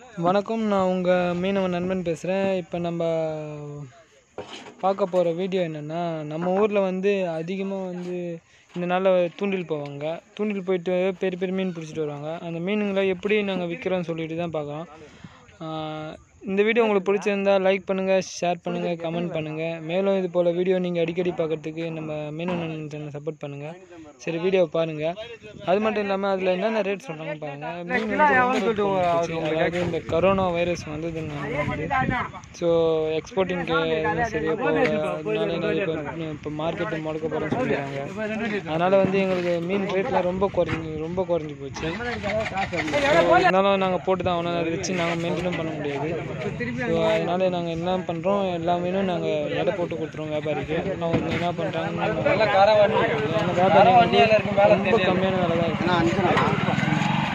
வணக்கம் நான் உங்கள் மீனவ நண்பன் பேசுகிறேன் இப்போ நம்ம பார்க்க போகிற வீடியோ என்னென்னா நம்ம ஊரில் வந்து அதிகமாக வந்து இந்த நாளில் தூண்டில் போவாங்க தூண்டில் போயிட்டு பெரிய பெரிய மீன் பிடிச்சிட்டு வருவாங்க அந்த மீனுங்களை எப்படி நாங்கள் விற்கிறோம்னு சொல்லிட்டு தான் பார்க்குறோம் ஆஹ் இந்த வீடியோ உங்களுக்கு பிடிச்சிருந்தா லைக் பண்ணுங்கள் ஷேர் பண்ணுங்கள் கமெண்ட் பண்ணுங்கள் மேலும் இது போல் வீடியோ நீங்கள் அடிக்கடி பார்க்கறதுக்கு நம்ம மீனவ நண்பன் சேனலை சப்போர்ட் பண்ணுங்கள் சரி வீடியோ பாருங்கள் அது மட்டும் இல்லாமல் அதில் என்னென்ன ரேட் சொல்கிறாங்க பாருங்கள் மீன் வந்து ரொம்ப rate போச்சு. அதாவது இந்த கரோனா வைரஸ் வந்ததுனால வந்து ஸோ எக்ஸ்போர்ட்டிங்க்கு சரியாக போகல அதனால எங்களுக்கு இப்போ இப்போ மார்க்கெட்டு முடக்க போகிறேன்னு சொல்லிடுறாங்க அதனால் வந்து எங்களுக்கு மீன் ரேட்லாம் ரொம்ப குறைஞ்சி ரொம்ப குறைஞ்சி போச்சு So, இருந்தாலும் நாங்கள் போட்டு தான் ஆகணும் அதை வச்சு நாங்கள் மெயின்டைனும் பண்ண முடியாது ஸோ அதனால நாங்கள் என்ன பண்ணுறோம் எல்லா மீனும் நாங்கள் எடை போட்டு கொடுத்துருவோம் வியாபாரிக்கு அவங்க என்ன பண்ணுறாங்க வியாபாரி ரொம்ப கம்மியான விலை தான் இருக்கு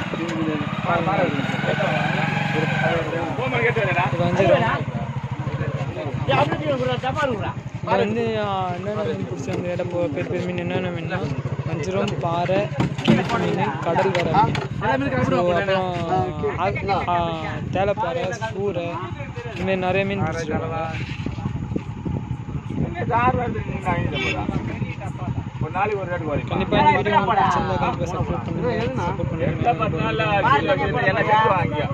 இது அஞ்சு ரூபா இது வந்து ஆ, என்னென்ன மீன் பிடிச்சாங்க இடம் போ பெரிய பெரிய மீன் என்னென்ன மீன்னா வஞ்சிரம் பாறை கிழக்கு மீன் கடல் வர மீன் ஸோ அப்புறம் ஆ- ஆ, தேலைப்பாறை சூரை இதுமாரி நிறைய மீன் பிடிச்சிருக்காங்க கண்டிப்பாக இந்த வீடியோ உங்களுக்கு பிடிச்சிருந்தா கண்டிப்பாக சப்போர்ட் பண்ணுங்க சப்போர்ட் பண்ணுங்க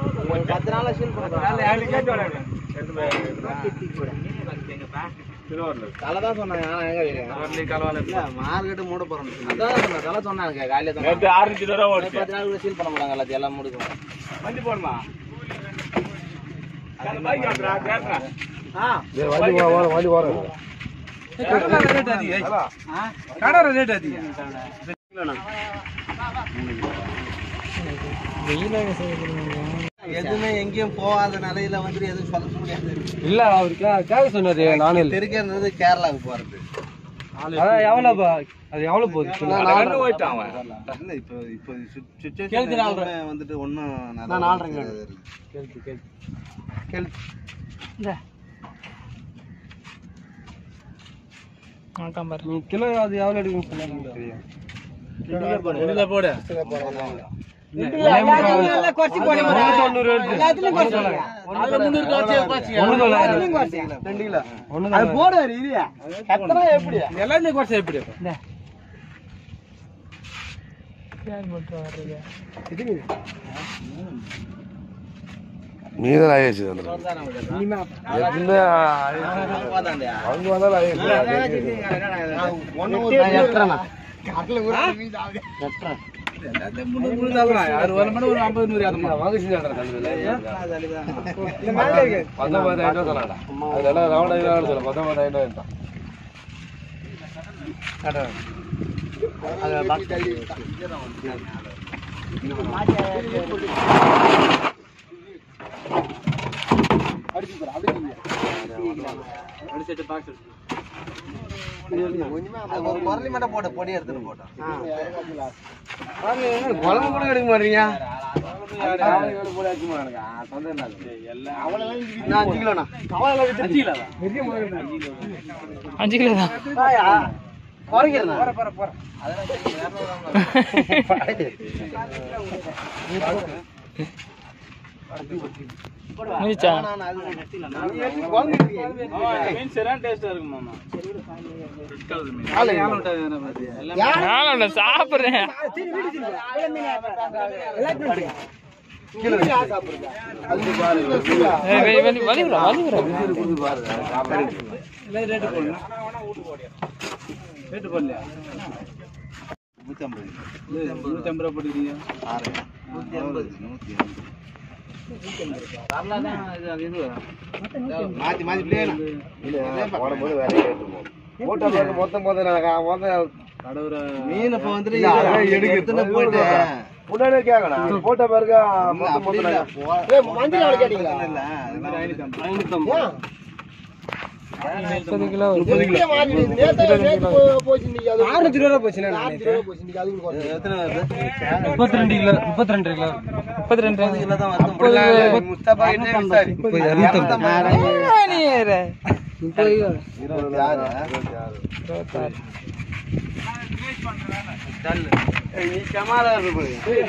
தலை தான் சொன்னாங்க ஆனா எங்க இல்ல, மார்க்கெட்டு மூட போறோம் அதான் சொன்னேன் தலை சொன்னாங்க காலையில தான் பத்து நாள் சீல் பண்ண மாட்டாங்க எல்லாத்தையும் எல்லாம் முடிக்கணும் வெயிலாக செய்யப்படுவாங்க எதுவுமே எங்கேயும் போகாத நிலையில வந்து எதுவும் சொல்ல முடியாது இல்ல அவரு கேட்க சொன்னாரு நானே தெரிக்கிறது கேரளாவுக்கு போறது அதான் எவ்வளவு அது எவ்வளவு போகுது இல்ல இப்போ இப்போ சுச்சுவேஷன் வந்துட்டு ஒன்னும் நான் நாலரைங்க வணக்கம் பாரு நீ கிலோ அது எவ்வளவு எடுக்குன்னு சொன்னாங்க தெரியும் நீதான் ஆயிடுச்சு எதுவுமே அவங்க வந்தாலும் ஆயிடுச்சு பத்தொன்பதாயிரம் ரூபாய் சொன்னாடா அதெல்லாம் ரவுண்டாயிரம் சொல்ல பத்தொன்பதாயிரம் ரூபாய் தான் குரலி மட்டும் போட்டு பொடி எடுத்துட்டு போட்டோம் குழம்பு கூட எடுக்க மாட்டீங்க அஞ்சு கிலோண்ணா அஞ்சு கிலோ தான் முடிச்சா நானும் சாப்பிட்றேன் வலி வலி நூத்தி ஐம்பது நூத்தி மாத்தி மாத்தி பிளேன் போடும்போது வேற கேட்டுருவோம் போட்டோ பார்த்து மொத்தம் மொத்தம் மொத்தம் மீன் இப்ப வந்துட்டு இல்ல, அதான் இது எடுக்குது. எடுத்துட்டு போயிட்டு முன்னாடியே கேட்கணும் போட்டோ பாருங்க இல்ல, மொத்தம் அப்படி மொத்தம் இல்ல. போ- மஞ்சள் எவ்வளவு கேட்டீங்களா? இல்ல, அதெல்லாம் முப்பது கிலோ முப்பது கிலோ ஆறுநூத்தி ரூபா போச்சு எத்தனை வருது? முப்பத்தி ரெண்டு கிலோ முப்பத்தி ரெண்டு கிலோ முப்பத்தி ரெண்டு இதுல தான் வருது. முஸ்தபா கிட்டே விசாரி முப்பது இரநூத்தம்பது நீ வேற. இருபத்தி ஆறு இருபத்தாறு நீ சமாளா இருக்கு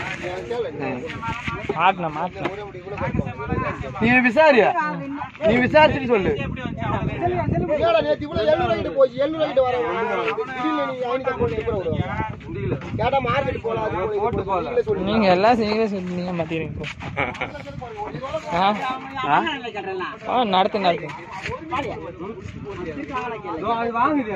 மாட்டணும் மாட்டணும் நீ விசாரியா நீ விசாரிச்சுட்டு சொல்லு ஏடா நேத்து இவ்வளவு எழுநூறு கிட்ட போச்சு எழுநூறு கிட்ட வர திடீர்னு நீ ஐநூறு போட்டு எப்படி விடுவாங்க கேட்டா மார்க்கெட் போலாம் அது போலாம், இது போட்டு போலாம். போகல. நீங்களே சொல்லுங்க நீங்க எல்லாம் நீங்களே சொல்லிட்டீங்க மாத்திடுங்க போ ஆ ஆ நடத்து நடத்து வாங்குது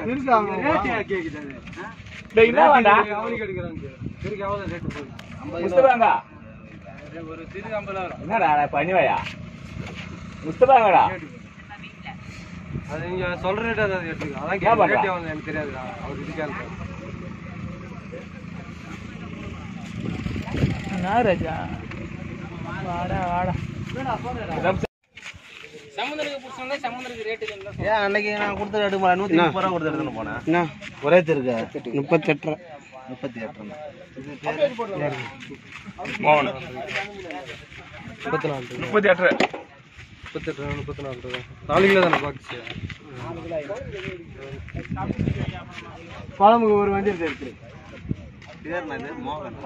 என்ன வேண்டா அவனுக்கு எடுக்கிறாங்க திருக்கி எவ்வளவு ரேட்டு போகுது முஸ்தபாங்க ஒரு திருக்கி ஐம்பதாயிரம் என்னடா பண்ணிவாயா முஸ்தபாங்கடா அது நீங்க சொல்ற ரேட் அதை எடுத்துக்க அதான் ஏன் கேட்க பண்றா? ரேட் எவ்வளவு எனக்கு தெரியாதுடா அவர் இது கேள்வி நாகராஜா வாடா வாடா ஏன் அன்னைக்கு நான் கொடுத்த எடுக்க நூத்தி முப்பது ரூபா கொடுத்து எடுத்துன்னு போனேன் என்ன ஒரே தெருக்கு முப்பத்தெட்டு முப்பத்தி எட்டு முப்பத்தி நாலு முப்பத்தி எட்டு முப்பத்தெட்டு ரூபா, முப்பத்தி நாலு ரூபா நாலு கிலோ தானே பாக்ஸ் குழம்புக்கு ஒரு வண்டி எடுத்து எடுத்துரு பேர் என்னது மோகன்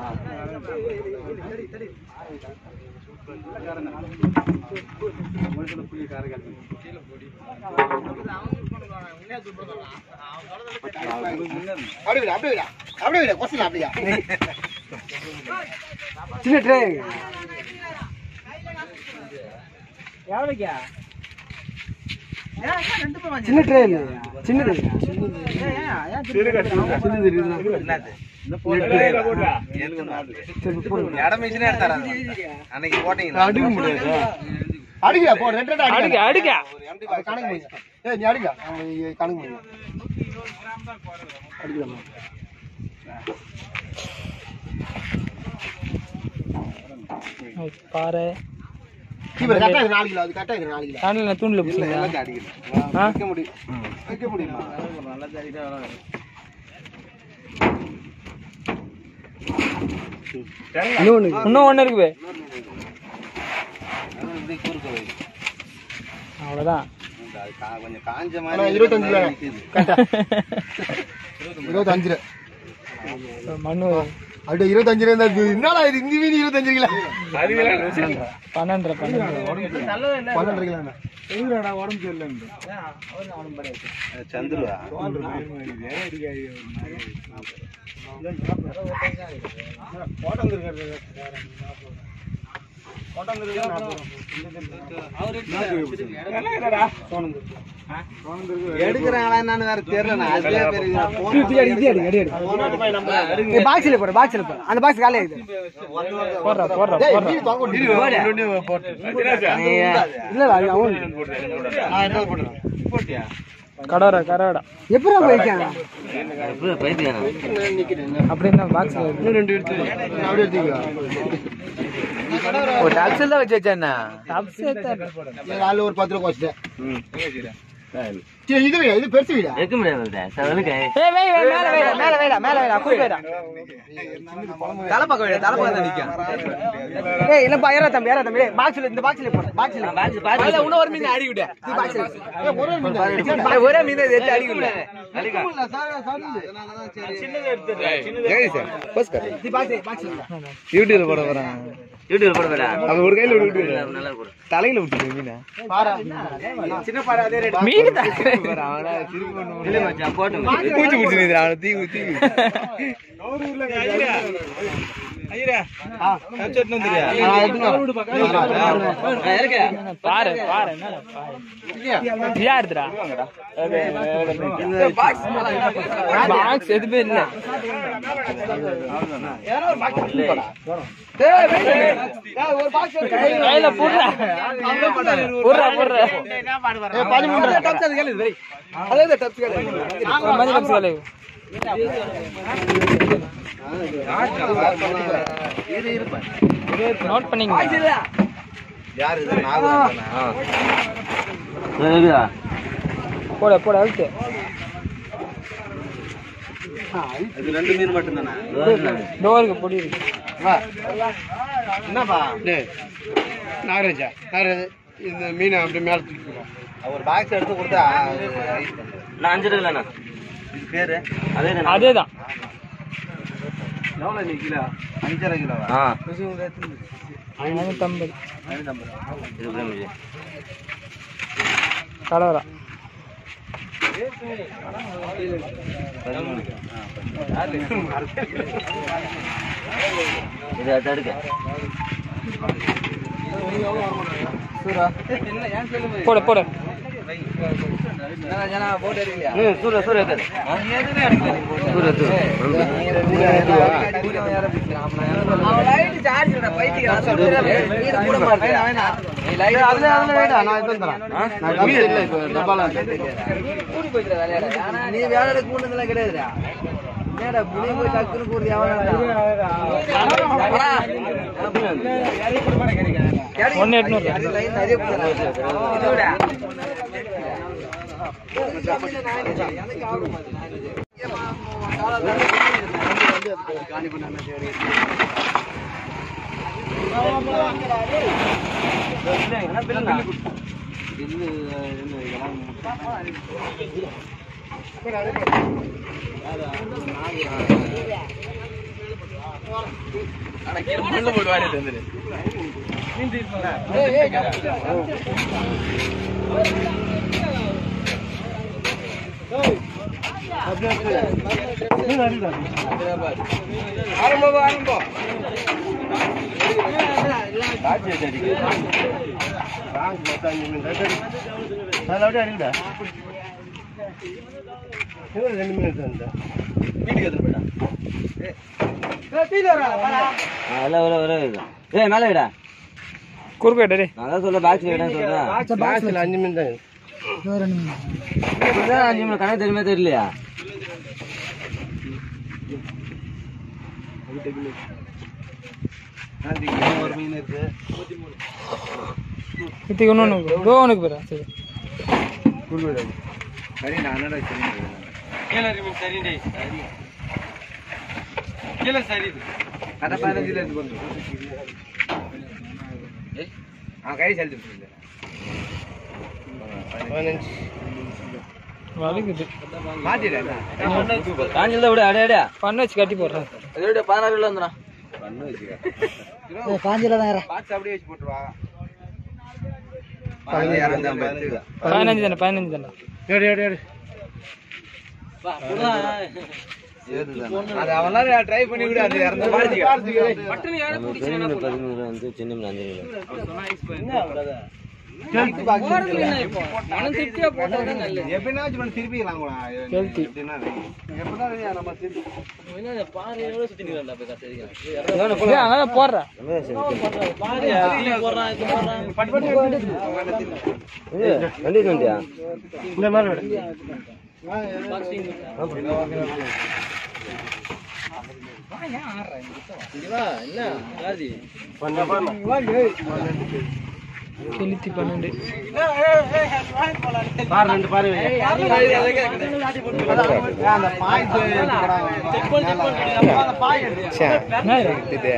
அப்படியே விடு, அப்படியே விடு. அப்படியே விடு, கொசல அப்படியா சின்ன ட்ரே சின்ன ட்ரே இல்ல சின்னது இடம் மிஷினே எடுத்தாரா அன்னைக்கு போட்டீங்க அடுக்க முடியாது அடிக்கா போ ரெண்டு ரெண்டு அடுக்க அடிக்கா அடுக்க அது கணக்கு முடியும் ஏய் நீ அடிக்கா அவன் இ- கணக்கு முடியும் அடிக்கலாமா பாரு கீப்பர் கரெக்டா இது நாலு கிலோ அது கரெக்டா இது நாலு கிலோ தாண்டில் தூண்டில் பிடிச்சிங்களா ஆ வைக்க முடியும் வைக்க முடியுமா இன்னொன்னு இன்னும் ஒன்று இருக்குது அவ்வளோதான் கொஞ்சம் காஞ்ச ஆனா மாதிரி இருபத்தஞ்சு ரூபா கரெக்டா இருபத்தஞ்சு ரூபா மண்ணு அப்படியே இருபத்தஞ்சு ரூபா இருந்தா இது என்னடா இது இந்த மீன் இருபத்தஞ்சு கிலோ பன்னெண்டரை பன்னெண்டு பன்னெண்டு கிலோ உடம்பு சரியில்லை சந்துருவா எடுக்கிறாங்களா என்னன்னு வேற தெரியல அதுவே பெரிய பாக்ஸ்ல போடு பாக்ஸ்ல போடு அந்த பாக்ஸ் காலியா இருக்குது போடுறா போடுறா டேய் போடுறா மீன் தொங்க விட்டு இல்ல இல்ல அது அவன் நான் என்ன போட்டுறேன் கடோரா கடோடா எப்படி போயிருக்காங்க அப்படின்னா பாக்ஸில் ரெண்டு எடுத்து அப்படியே எடுத்துக்கோ ஒரு டாக்ஸில் தான் வச்சு வச்சேன்னா டாப் சேர்த்தா ஏய், நாலு ஒரு பத்து ரூபா குறைச்சிட்டேன் சரி இது வீடா இது பெருசு வீடா வைக்க முடியாது செவலுக்கு ஏய் வை வை மேலே வைடா மேலே வைடா மேலே வைடா குடி வைடா தலை பக்கம் வைடா தலை பக்கம் தான் நிற்கும் ஏய் இல்லப்பா ஏறா தம்பி ஏறா தம்பி பாக்ஸ்ல இந்த பாக்ஸ்ல போடு பாக்ஸ்ல அதுல இன்னும் ஒரு மீன் அடி விட ஏய், ஒரு ஒரு மீன் ஒரே மீன் எடுத்து அடி விட யூடியூப்ல போட போறாங்க யூடியூப் போட வேடா அது ஒரு கையில விட்டு நல்லா போடு தலையில விட்டு மீன பாரா சின்ன பாரு அதே ரேட் மீன் தான் அவனா திருப்பி ஒண்ணு இல்லை மச்சான் போட்டு பூச்சி பிடிச்சி அவனை தீ தீ பாரு பாரு என்ன பாரு யாருதுடா பாக்ஸ் எதுவுமே இல்ல கையில போடுறா போடுறா போடுறா ஏய், பதிமூணு மணி கப்ஸ் வேலை நோட் பண்ணிங்க யாரு இது நாகராஜனா போட போட அழுத்து இது ரெண்டு மீன் மட்டும் தானே டோருக்கு பொடி இருக்கு என்னப்பா நாகராஜா நாகராஜா இந்த மீனை அப்படி மேல தூக்கி ஒரு பாக்ஸ் எடுத்து கொடுத்தா நான் அஞ்சு இல்லைண்ணா இது பேரு அதே அதே தான் எவ்வளோ நீ கிலோ அஞ்சரை கிலோ ஆ ஐநூற்றம்பது இது பிரமிஜி கலவரா இது அது எடுக்க போட போட ம் சூர சூர எடுக்காது சூர சூர நீ வேலை கூண்டதெல்லாம் கிடையாதுடா என்னடா புளி போய் டக்குன்னு கூடுது ஒன்று எட்நூறு அதெல்லாம் வர வர ஏய் மேலே விடா குறுக்கு டே நான் தான் சொல்ல பாக்ஸ் விடன்னு சொல்றேன் பாக்ஸ்ல அஞ்சு மீன் தான் இப்பதான் அஞ்சு மணி கணக்கு தெரியுமா தெரியலையா ஒரு மீன் இருக்கு இத்துக்கு இன்னொன்று இதோ உனக்கு பேரா சரி சரி நான் கீழே மீன் சரிண்டே கீழே சரி இது கதை பதினஞ்சுல இருந்து கொண்டு ஆ கை செலுத்து பதினஞ்சு வலிக்குது காஞ்சில விட அடே அடே பண்ண வச்சு கட்டி போடுறேன் இதோட பதினாறு கிலோ வந்துடும் பாக்ஸ் அப்படியே வச்சு போட்டுருவா பதினஞ்சு தானே பதினஞ்சு தானே ஏடு ஏடு ஏடு அது அவனால ட்ரை பண்ணி விடு அது இறந்து பதினஞ்சு வந்து சின்ன மீன் அஞ்சு கிலோ எப்படின்னாச்சும் திருப்பிக்கலாம் கூட ஹெல்த்தி எப்படின்னா எப்படின்னா நம்ம திருப்பி அங்கே போடுறேன் வண்டி வண்டியா இந்த மாதிரி விடு எழுத்தி பன்னெண்டு பாரு ரெண்டு பாரு என்ன இது?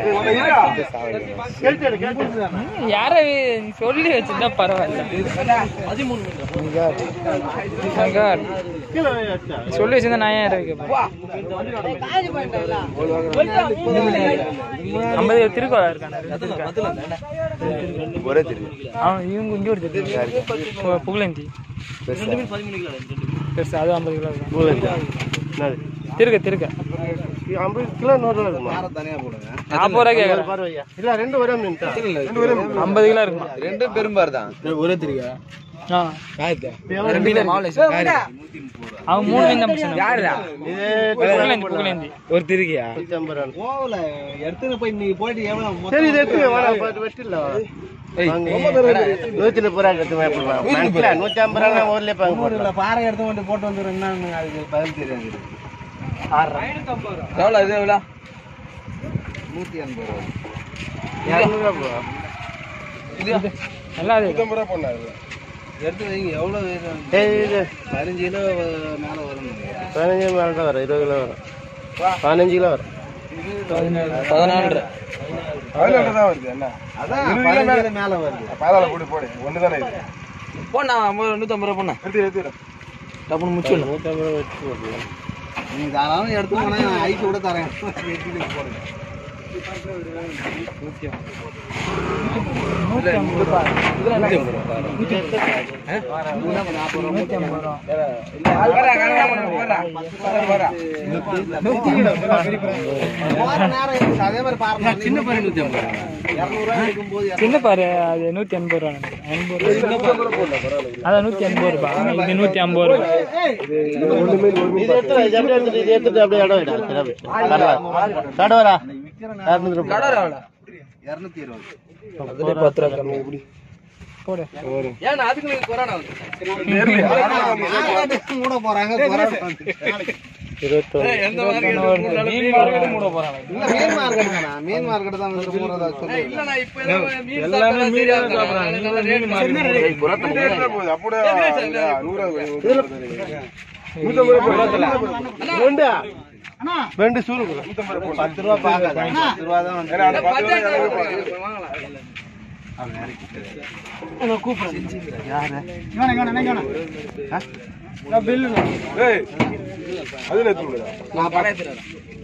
யார நீ சொல்லி வச்சிருந்தா பரவாயில்ல My God. நீ சொல்லி வச்சிருந்தா நான் ஏன் வைக்க ஐம்பது திருக்கோளா இருக்கான ஒரே தெரியும் அவன் இவங்க இங்கே ஒரு திரு புகழந்தி பெருசு அது ஐம்பது கிலோ இருக்கும் திருக்க திருக்க ஐம்பது கிலோ நூறு ரூபா இருக்குமா தனியா போடுங்க நாற்பது ரூபாய் கேட்குறேன் பாரு ஐயா இல்ல ரெண்டு ஒரே மீன் தான் ரெண்டு ஒரே மீன் ஐம்பது கிலோ இருக்குமா ரெண்டும் பெரும்பார் தான் ஒரே தெரியும் ஆ ரெண்டு கிலோ மாவுல அவன் மூணு மீன் தான் பிடிச்சான் இது புகழேந்தி புகழேந்தி ஒரு திருக்கியா நூத்தி ஐம்பது ரூபா போகல எடுத்துன்னு போய் நீ போயிட்டு எவ்வளவு சரி இது எடுத்து வேணா பாத்து வெட்டில நூத்தி முப்பது ரூபா எடுத்து வைப்பா நூத்தி ஐம்பது ரூபா ஊர்லயே பாங்க போடலாம் பாறை எடுத்து கொண்டு போட்டு வந்துடுறேன் அதுக்கு பதில் தெரியாது எவ்வளோ இது எவ்வளோ நூத்தி எண்பது ரூபா இரநூறுவா போ நல்லா அது எடுத்து வைங்க எவ்வளவு வேணும்? ஏய் இது பதினஞ்சு கிலோ மேல வரும் பதினஞ்சு மேல தான் வரும் இருபது கிலோ வரும் பதினஞ்சு கிலோ வரும் பதினாலு அதான் பதினஞ்சு கிலோ மேல வருது போண்ணா ஐம்பது நூற்றம்பது ரூபா போண்ணா டப்புனு முச்சு நீ தாராளம் எடுத்து போனா ஐஸ் கூட தரேன் அதே மாதிரி பாருங்க சின்ன பையன் நூற்றி ஐம்பது இரநூறுவா எடுக்கும்போது சின்ன பாரு அது நூற்றி எண்பது ரூபா நினைக்கிறேன். எண்பது ரூபா அதான் நூற்றி எண்பது ரூபா இது நூற்றி ஐம்பது ரூபா இரநூத்தி இருபது போடு ஏன்னா அதுக்கு நீங்க கொரோனா வந்து மூட போறாங்க கொரோனா வந்து. எந்த மார்க்கெட் மீன் மார்க்கெட் மூட போறாங்க இல்ல மீன் மார்க்கெட் தானா மீன் மார்க்கெட் தான் வந்து மூடுறதா சொல்லி இல்லண்ணா இப்ப ஏதோ மீன் எல்லாமே மீன் சாப்பிடுறாங்க ரெண்டு சூடு பத்து ரூபா பாக்காத பத்து ரூபா தான் வந்து நான் பணம் எடுத்துறேன்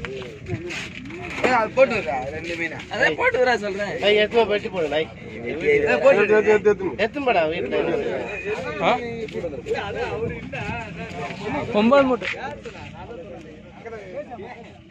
அது போட்டு வரா ரெண்டு மீன் அதே போட்டு வரா சொல்றேன் ஒன்பது மூட்டை